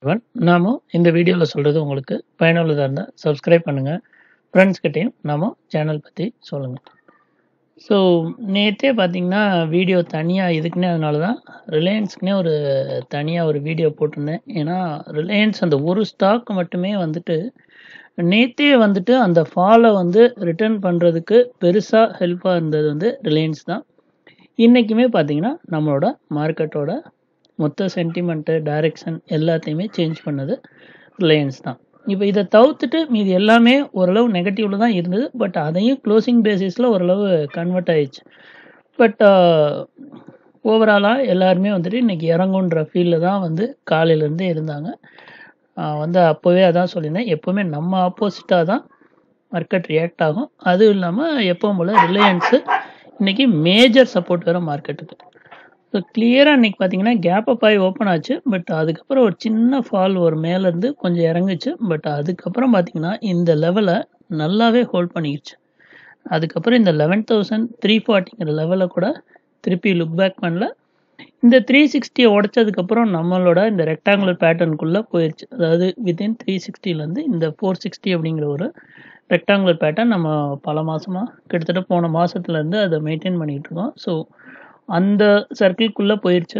one நாம இந்த வீடியோவில் சொல்கிறது உங்களுக்கு பயனுள்ளதாக இருந்தால் சப்ஸ்கிரைப் பண்ணுங்கள் ஃப்ரெண்ட்ஸ்கிட்டையும் நாம சேனல் பற்றி சொல்லுங்கள் ஸோ நேற்றே பார்த்தீங்கன்னா வீடியோ தனியாக இதுக்குன்னே அதனால தான் ரிலையன்ஸ்க்குனே ஒரு தனியாக ஒரு வீடியோ போட்டிருந்தேன் ஏன்னா ரிலையன்ஸ் அந்த ஒரு ஸ்டாக் மட்டுமே வந்துட்டு நேற்றே வந்துட்டு அந்த ஃபாலை வந்து ரிட்டர்ன் பண்ணுறதுக்கு பெருசாக ஹெல்ப்பாக இருந்தது வந்து ரிலையன்ஸ் தான் இன்றைக்குமே பார்த்தீங்கன்னா நம்மளோட மார்க்கெட்டோட மொத்த சென்டிமெண்ட்டு டைரெக்ஷன் எல்லாத்தையுமே சேஞ்ச் பண்ணது ரிலையன்ஸ் தான் இப்போ இதை தவிர்த்துட்டு மீதி எல்லாமே ஓரளவு நெகட்டிவில் தான் இருந்தது பட் அதையும் க்ளோசிங் பேசிஸில் ஓரளவு கன்வெர்ட் ஆயிடுச்சு பட் ஓவராலாக எல்லாருமே வந்துட்டு இன்றைக்கி இறங்குன்ற ஃபீல்டில் தான் வந்து காலையிலேருந்தே இருந்தாங்க ஆஹ் வந்து அப்போவே அதான் சொல்லியிருந்தேன் எப்போவுமே நம்ம ஆப்போசிட்டாக தான் மார்க்கெட் ரியாக்ட் ஆகும் அதுவும் இல்லாமல் எப்பவும் போல் ரிலையன்ஸு இன்றைக்கி மேஜர் சப்போர்ட் வேறு மார்க்கெட்டுக்கு ஸோ கிளியராக இன்றைக்கி பார்த்தீங்கன்னா கேப் அப் ஆகி ஓப்பன் ஆச்சு பட் அதுக்கப்புறம் ஒரு சின்ன ஃபால் ஒரு மேலேருந்து கொஞ்சம் இறங்குச்சு பட் அதுக்கப்புறம் பார்த்தீங்கன்னா இந்த லெவலை நல்லாவே ஹோல்ட் பண்ணிக்கிச்சு அதுக்கப்புறம் இந்த லெவன் தௌசண்ட் த்ரீ ஃபார்ட்டிங்கிற லெவலை கூட திருப்பி லுக் பேக் பண்ணல இந்த த்ரீ சிக்ஸ்டியை உடச்சதுக்கப்புறம் நம்மளோட இந்த ரெக்டாங்குலர் பேட்டர்னுக்குள்ளே போயிடுச்சு அதாவது வித்தின் த்ரீ சிக்ஸ்டிலேருந்து இந்த ஃபோர் சிக்ஸ்டி அப்படிங்கிற ஒரு ரெக்டாங்குலர் பேட்டர்ன் நம்ம பல மாதமாக கிட்டத்தட்ட போன மாதத்துலேருந்து அதை மெயின்டைன் பண்ணிகிட்டு இருக்கோம் ஸோ அந்த சர்க்கிள்குள்ளே போயிடுச்சு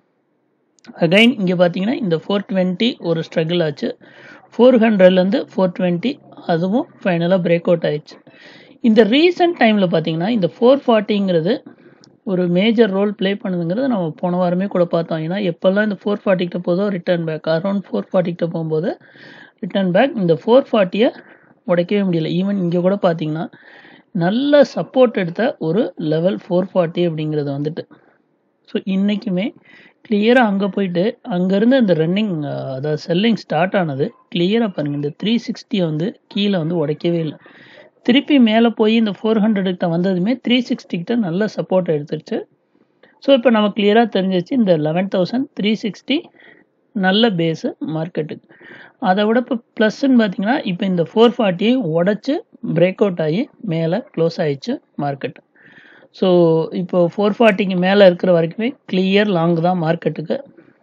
அகைன் இங்கே பார்த்தீங்கன்னா இந்த ஃபோர் டுவெண்ட்டி ஒரு ஸ்ட்ரகிள் ஆச்சு ஃபோர் ஹண்ட்ரட்லேருந்து ஃபோர் டுவெண்ட்டி அதுவும் ஃபைனலாக பிரேக் அவுட் ஆயிடுச்சு இந்த ரீசன்ட் டைமில் பார்த்தீங்கன்னா இந்த ஃபோர் ஃபார்ட்டிங்கிறது ஒரு மேஜர் ரோல் ப்ளே பண்ணுதுங்கிறது நம்ம போன வாரமே கூட பார்த்தோம் ஏன்னா எப்போல்லாம் இந்த ஃபோர் ஃபார்ட்டிக்கிட்ட போதோ ரிட்டர்ன் பேக் அரௌண்ட் ஃபோர் ஃபார்ட்டிக்கிட்ட போகும்போது ரிட்டர்ன் பேக் இந்த ஃபோர் ஃபார்ட்டியை உடைக்கவே முடியல ஈவன் இங்கே கூட பார்த்தீங்கன்னா நல்ல சப்போர்ட் எடுத்த ஒரு லெவல் ஃபோர் ஃபார்ட்டி அப்படிங்கிறது வந்துட்டு ஸோ இன்றைக்குமே கிளியராக அங்கே போயிட்டு அங்கேருந்து இந்த ரன்னிங் அதாவது செல்லிங் ஸ்டார்ட் ஆனது கிளியராக பாருங்கள் இந்த த்ரீ சிக்ஸ்டியை வந்து கீழே வந்து உடைக்கவே இல்லை திருப்பி மேலே போய் இந்த ஃபோர் ஹண்ட்ரடுக்கிட்ட வந்ததுமே த்ரீ சிக்ஸ்டிக்கிட்ட நல்ல சப்போர்ட் எடுத்துருச்சு ஸோ இப்போ நம்ம கிளியராக தெரிஞ்சிச்சு இந்த லெவன் தௌசண்ட் த்ரீ சிக்ஸ்டி நல்ல பேஸு மார்க்கெட்டுக்கு அதை விட இப்போ ப்ளஸ்ன்னு பார்த்தீங்கன்னா இப்போ இந்த ஃபோர் ஃபார்ட்டியை உடச்சி பிரேக் அவுட் ஆகி மேலே க்ளோஸ் ஆயிடுச்சு மார்க்கெட் ஸோ இப்போ ஃபோர் ஃபார்ட்டிக்கு மேலே இருக்கிற வரைக்குமே கிளியர் லாங் தான் மார்க்கெட்டுக்கு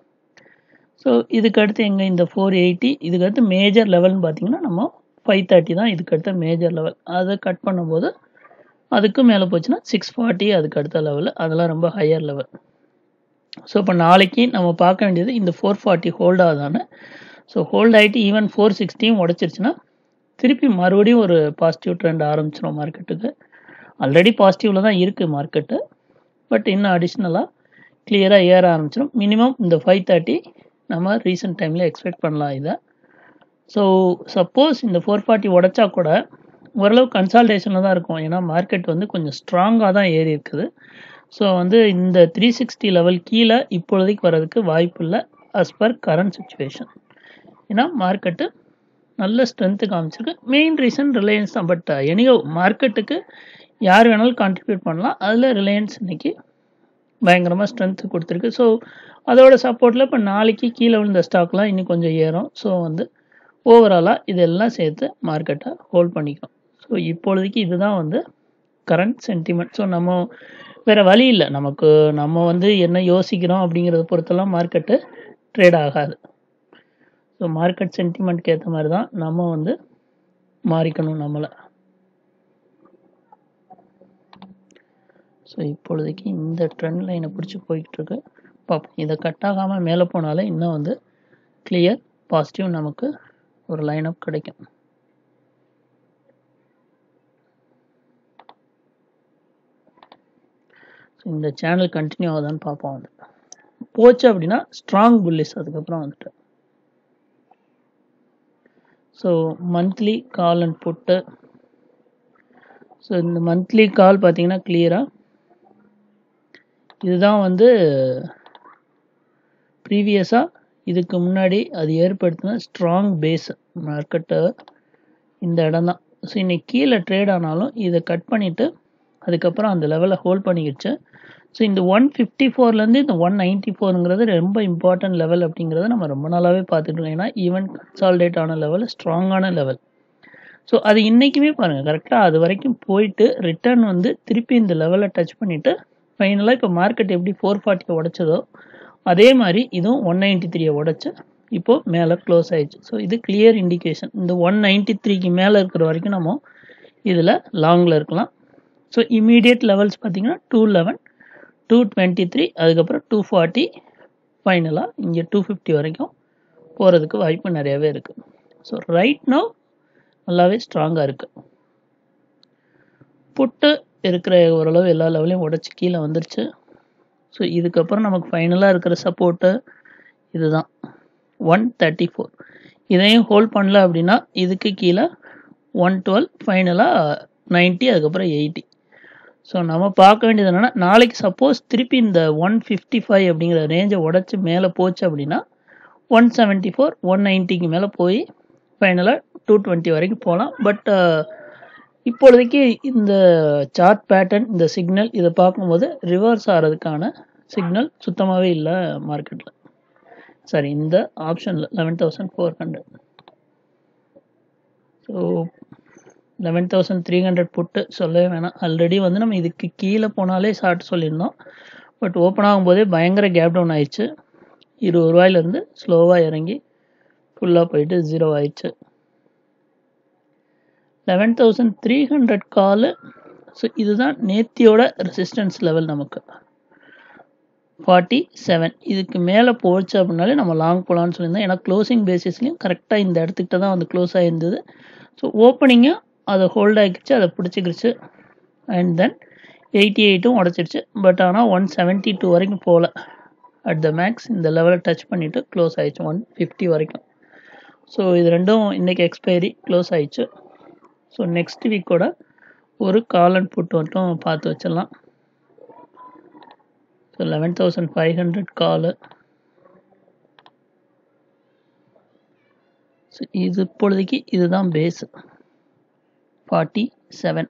ஸோ இதுக்கு அடுத்து எங்கே இந்த ஃபோர் எயிட்டி இதுக்கு அடுத்து மேஜர் லெவல்னு பார்த்தீங்கன்னா நம்ம ஃபைவ் தேர்ட்டி தான் இதுக்கு அடுத்த மேஜர் லெவல் அதை கட் பண்ணும்போது அதுக்கும் மேலே போச்சுன்னா சிக்ஸ் ஃபார்ட்டி அதுக்கு அடுத்த லெவல் அதெல்லாம் ரொம்ப ஹையர் லெவல் ஸோ இப்போ நாளைக்கு நம்ம பார்க்க வேண்டியது இந்த ஃபோர் ஃபார்ட்டி ஹோல்ட் ஆகுதானே ஸோ ஹோல்ட் ஆகிட்டு ஈவன் ஃபோர் சிக்ஸ்டியும் உடச்சிருச்சுன்னா திருப்பி மறுபடியும் ஒரு பாசிட்டிவ் ட்ரெண்ட் ஆரம்பிச்சிடும் மார்க்கெட்டுக்கு ஆல்ரெடி பாசிட்டிவில் தான் இருக்குது மார்க்கெட்டு பட் இன்னும் அடிஷ்னலாக கிளியராக ஏற ஆரம்பிச்சிடும் மினிமம் இந்த ஃபைவ் தேர்ட்டி நம்ம ரீசெண்ட் டைமில் எக்ஸ்பெக்ட் பண்ணலாம் இதை ஸோ சப்போஸ் இந்த ஃபோர் ஃபார்ட்டி உடச்சா கூட ஓரளவு கன்சால்டேஷனில் தான் இருக்கும் ஏன்னா மார்க்கெட் வந்து கொஞ்சம் ஸ்ட்ராங்காக தான் ஏறி இருக்குது ஸோ வந்து இந்த த்ரீ சிக்ஸ்டி லெவல் கீழே இப்பொழுதைக்கு வர்றதுக்கு வாய்ப்பு இல்லை அஸ் பர் கரண்ட் சுச்சுவேஷன் ஏன்னா மார்க்கெட்டு நல்ல ஸ்ட்ரென்த்து காமிச்சிருக்கு மெயின் ரீசன் ரிலையன்ஸ் தான் பட் எனியோ மார்க்கெட்டுக்கு யார் வேணாலும் கான்ட்ரிபியூட் பண்ணலாம் அதில் ரிலையன்ஸ் இன்னைக்கு பயங்கரமாக ஸ்ட்ரென்த்து கொடுத்துருக்கு ஸோ அதோட சப்போர்ட்டில் இப்போ நாளைக்கு கீழே விழுந்த ஸ்டாக்லாம் இன்னும் கொஞ்சம் ஏறும் ஸோ வந்து ஓவராலாக இதெல்லாம் சேர்த்து மார்க்கெட்டை ஹோல்ட் பண்ணிக்கும் ஸோ இப்பொழுதைக்கு இதுதான் வந்து கரண்ட் சென்டிமெண்ட் ஸோ நம்ம வேறு வழி இல்லை நமக்கு நம்ம வந்து என்ன யோசிக்கிறோம் அப்படிங்கிறத பொறுத்தெல்லாம் மார்க்கெட்டு ட்ரேட் ஆகாது ஸோ மார்க்கெட் சென்டிமெண்ட்க்கு ஏற்ற மாதிரி தான் நம்ம வந்து மாறிக்கணும் நம்மளை ஸோ இப்பொழுதைக்கு இந்த ட்ரெண்ட் லைனை பிடிச்சி போய்கிட்டு இருக்கு பார்ப்போம் இதை கட் ஆகாமல் மேலே போனாலே இன்னும் வந்து கிளியர் பாசிட்டிவ் நமக்கு ஒரு லைன் அப் கிடைக்கும் ஸோ இந்த சேனல் கண்டினியூ ஆகுதான்னு பார்ப்போம் வந்து போச்சு அப்படின்னா ஸ்ட்ராங் புல்லிஸ் அதுக்கப்புறம் வந்துட்டு so monthly call and put so இந்த மந்த்லி கால் பார்த்தீங்கன்னா கிளியராக இதுதான் வந்து ப்ரீவியஸாக இதுக்கு முன்னாடி அது ஏற்படுத்தின ஸ்ட்ராங் பேஸ் மார்க்கெட்டு இந்த இடம் தான் ஸோ இன்னைக்கு கீழே ட்ரேட் ஆனாலும் இதை கட் பண்ணிவிட்டு அதுக்கப்புறம் அந்த லெவலை ஹோல்ட் பண்ணிக்கிச்சு ஸோ இந்த ஒன் ஃபிஃப்டி ஃபோர்லேருந்து இந்த ஒன் நைன்ட்டி ஃபோருங்கிறது ரொம்ப இம்பார்ட்டன்ட் லெவல் அப்படிங்கிறத நம்ம ரொம்ப நாளாகவே பார்த்துட்டு இருக்கோம் ஏன்னா ஈவன் கன்சால்டேட் ஆன லெவல் ஸ்ட்ராங்கான லெவல் ஸோ அது இன்றைக்குமே பாருங்கள் கரெக்டாக அது வரைக்கும் போயிட்டு ரிட்டர்ன் வந்து திருப்பி இந்த லெவலை டச் பண்ணிவிட்டு ஃபைனலாக இப்போ மார்க்கெட் எப்படி ஃபோர் ஃபார்ட்டியை உடைச்சதோ அதே மாதிரி இதுவும் ஒன் நைன்ட்டி த்ரீயை உடச்சி இப்போ மேலே க்ளோஸ் ஆயிடுச்சு ஸோ இது கிளியர் இண்டிகேஷன் இந்த ஒன் நைன்டி த்ரீக்கு மேலே இருக்கிற வரைக்கும் நம்ம இதில் லாங்கில் இருக்கலாம் ஸோ இமீடியட் லெவல்ஸ் பார்த்தீங்கன்னா two eleven two twenty three அதுக்கப்புறம் டூ ஃபார்ட்டி ஃபைனலாக இங்கே டூ ஃபிஃப்டி வரைக்கும் போகிறதுக்கு வாய்ப்பு நிறையவே இருக்குது ஸோ ரைட் நோ நல்லாவே ஸ்ட்ராங்காக இருக்குது புட்டு இருக்கிற ஓரளவு எல்லா லெவலையும் உடச்சி கீழே வந்துருச்சு ஸோ இதுக்கப்புறம் நமக்கு ஃபைனலாக இருக்கிற சப்போர்ட்டு இதுதான் ஒன் தேர்ட்டி ஃபோர் இதையும் ஹோல்ட் பண்ணல அப்படின்னா இதுக்கு கீழே ஒன் டுவெல் ஃபைனலாக நைன்ட்டி அதுக்கப்புறம் எயிட்டி ஸோ நம்ம பார்க்க வேண்டியது என்னென்னா நாளைக்கு சப்போஸ் திருப்பி இந்த ஒன் ஃபிஃப்டி ஃபைவ் அப்படிங்கிற ரேஞ்சை உடச்சி மேலே போச்சு அப்படின்னா ஒன் செவன்ட்டி ஃபோர் ஒன் நைன்ட்டிக்கு மேலே போய் ஃபைனலாக டூ டுவெண்ட்டி வரைக்கும் போகலாம் பட் இப்பொழுதைக்கு இந்த சார்ட் பேட்டர்ன் இந்த சிக்னல் இதை பார்க்கும்போது ரிவர்ஸ் ஆகிறதுக்கான சிக்னல் சுத்தமாகவே இல்லை மார்க்கெட்டில் சாரி இந்த ஆப்ஷனில் eleven thousand four hundred so eleven thousand three hundred put சொல்லவே வேணாம் ஆல்ரெடி வந்து நம்ம இதுக்கு கீழே போனாலே ஷார்ட் சொல்லியிருந்தோம் பட் ஓப்பன் ஆகும்போதே பயங்கர கேப் டவுன் ஆயிடுச்சு இருபது ரூபாயிலேருந்து ஸ்லோவாக இறங்கி ஃபுல்லாக போயிட்டு ஜீரோ ஆயிடுச்சு eleven thousand three hundred call so இதுதான் நேத்தியோட ரெசிஸ்டன்ஸ் லெவல் நமக்கு ஃபார்ட்டி செவன் இதுக்கு மேலே போச்சு அப்படின்னாலே நம்ம லாங் போகலான்னு சொல்லியிருந்தோம் ஏன்னா க்ளோசிங் பேசிஸ்லையும் கரெக்டாக இந்த இடத்துக்கிட்ட தான் வந்து க்ளோஸ் ஆகிருந்தது ஸோ ஓப்பனிங்கும் அதை ஹோல்ட் ஆகிடுச்சு அதை பிடிச்சிக்கிடுச்சு அண்ட் தென் எயிட்டி எயிட்டும் உடச்சிடுச்சு பட் ஆனால் ஒன் செவன்ட்டி டூ வரைக்கும் போகல அட் த மேக்ஸ் இந்த லெவலை டச் பண்ணிவிட்டு க்ளோஸ் ஆயிடுச்சு ஒன் ஃபிஃப்டி வரைக்கும் ஸோ இது ரெண்டும் இன்றைக்கி எக்ஸ்பைரி க்ளோஸ் ஆயிடுச்சு ஸோ நெக்ஸ்ட் வீக்கோட ஒரு கால் அண்ட் புட் மட்டும் பார்த்து வச்சிடலாம் so eleven thousand five hundred call so இது இப்பொழுதைக்கு இதுதான் பேஸ் ஃபார்ட்டி செவன்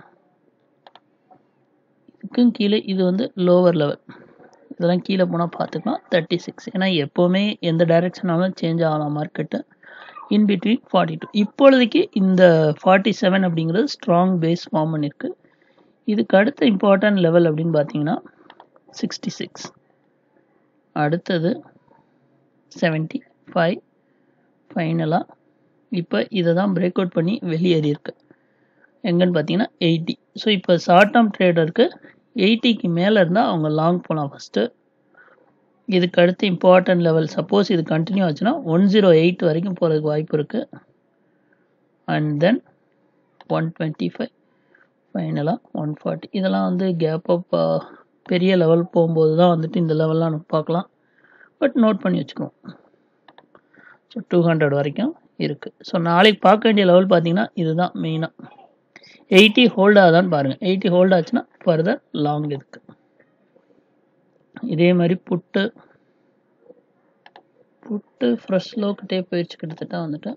இதுக்கும் கீழே இது வந்து லோவர் லெவல் இதெல்லாம் கீழே போனால் பார்த்துக்கலாம் தேர்ட்டி சிக்ஸ் ஏன்னா எப்போவுமே எந்த டைரெக்ஷனாலும் சேஞ்ச் ஆகலாம் market in between forty two இப்பொழுதைக்கு இந்த ஃபார்ட்டி செவன் அப்படிங்கிறது ஸ்ட்ராங் பேஸ் ஃபார்ம் பண்ணியிருக்கு இதுக்கு அடுத்த இம்பார்ட்டன்ட் லெவல் அப்படின்னு பார்த்தீங்கன்னா சிக்ஸ்டி சிக்ஸ் அடுத்தது செவன்ட்டி ஃபைவ் ஃபைனலாக இப்போ இதை தான் பிரேக் அவுட் பண்ணி வெளியேறியிருக்கு எங்கன்னு பார்த்தீங்கன்னா எயிட்டி ஸோ இப்போ ஷார்ட் டேர்ம் ட்ரேடருக்கு எயிட்டிக்கு மேலே இருந்தால் அவங்க லாங் போகலாம் ஃபஸ்ட்டு இதுக்கு அடுத்து இம்பார்ட்டன்ட் லெவல் சப்போஸ் இது கண்டினியூ ஆச்சுன்னா ஒன் ஜீரோ எயிட் வரைக்கும் போகிறதுக்கு வாய்ப்பு இருக்குது and then one twenty five ஃபைனலாக ஒன் ஃபார்ட்டி இதெல்லாம் வந்து கேப் அப் பெரிய லெவல் போகும்போது தான் வந்துட்டு இந்த லெவல்லாம் நம்ம பார்க்கலாம் பட் நோட் பண்ணி வச்சுக்குவோம் ஸோ டூ ஹண்ட்ரட் வரைக்கும் இருக்குது ஸோ நாளைக்கு பார்க்க வேண்டிய லெவல் பார்த்தீங்கன்னா இதுதான் மெயினாக எயிட்டி ஹோல்ட் ஆகுதான்னு பாருங்கள் எயிட்டி ஹோல்ட் ஆச்சுன்னா ஃபர்தர் லாங் இருக்குது இதே மாதிரி புட்டு புட்டு ஃப்ரெஷ் லோக்கிட்டே போயிடுச்சு கிட்டத்தட்ட வந்துட்டு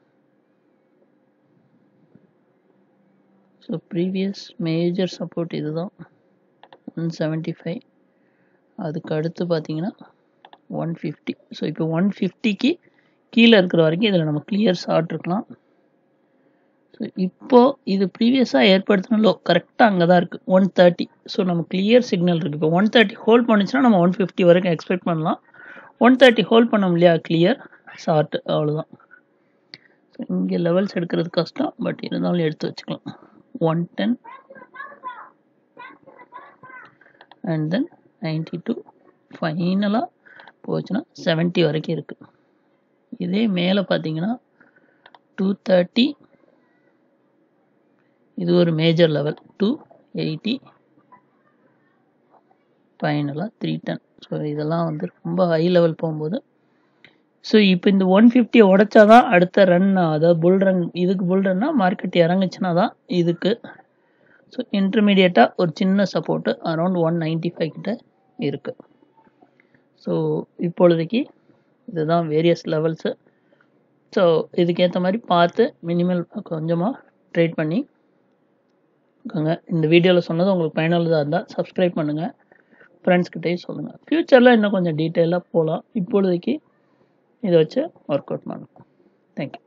ஸோ ப்ரீவியஸ் மேஜர் சப்போர்ட் இதுதான் ஒன் செவன்ட்டி ஃபைவ் அதுக்கு அடுத்து பார்த்தீங்கன்னா ஒன் ஃபிஃப்டி ஸோ இப்போ ஒன் ஃபிஃப்டிக்கு கீழே இருக்கிற வரைக்கும் இதில் நம்ம கிளியர் ஷார்ட் இருக்கலாம் ஸோ இப்போது இது ப்ரீவியஸாக ஏற்படுத்தின லோ கரெக்டாக அங்கே தான் இருக்குது ஒன் தேர்ட்டி ஸோ நம்ம கிளியர் சிக்னல் இருக்குது இப்போ ஒன் தேர்ட்டி ஹோல்ட் பண்ணிச்சுன்னா நம்ம ஒன் ஃபிஃப்டி வரைக்கும் எக்ஸ்பெக்ட் பண்ணலாம் ஒன் தேர்ட்டி ஹோல்ட் பண்ண இல்லையா கிளியர் ஷார்ட் அவ்வளோதான் ஸோ இங்கே லெவல்ஸ் எடுக்கிறது கஷ்டம் பட் இருந்தாலும் எடுத்து வச்சுக்கலாம் one ten and then ninety two ஃபைனலாக போச்சுன்னா செவன்ட்டி வரைக்கும் இருக்குது இதே மேலே பார்த்தீங்கன்னா டூ தேர்ட்டி இது ஒரு மேஜர் லெவல் டூ எயிட்டி ஃபைனலாக த்ரீ டென் ஸோ இதெல்லாம் வந்து ரொம்ப ஹை லெவல் போகும்போது ஸோ இப்போ இந்த ஒன் ஃபிஃப்டியை உடைச்சா தான் அடுத்த ரன் அதாவது புல் ரன் இதுக்கு புல் ரன்னா மார்க்கெட் இறங்குச்சுன்னா தான் இதுக்கு ஸோ இன்டர்மீடியட்டாக ஒரு சின்ன support around one ninety five கிட்ட இருக்குது ஸோ இப்பொழுதைக்கு இதுதான் வேரியஸ் லெவல்ஸு ஸோ இதுக்கேற்ற மாதிரி பார்த்து மினிமல் கொஞ்சமாக ட்ரேட் பண்ணி இருக்கோங்க இந்த வீடியோவில் சொன்னது உங்களுக்கு பயனுள்ளதாக இருந்தால் சப்ஸ்கிரைப் பண்ணுங்கள் ஃப்ரெண்ட்ஸ்கிட்டையும் சொல்லுங்கள் ஃப்யூச்சரில் இன்னும் கொஞ்சம் டீட்டெயிலாக போகலாம் இப்பொழுதைக்கு இதை வச்சு ஒர்க் அவுட் பண்ணுங்கள் தேங்க்யூ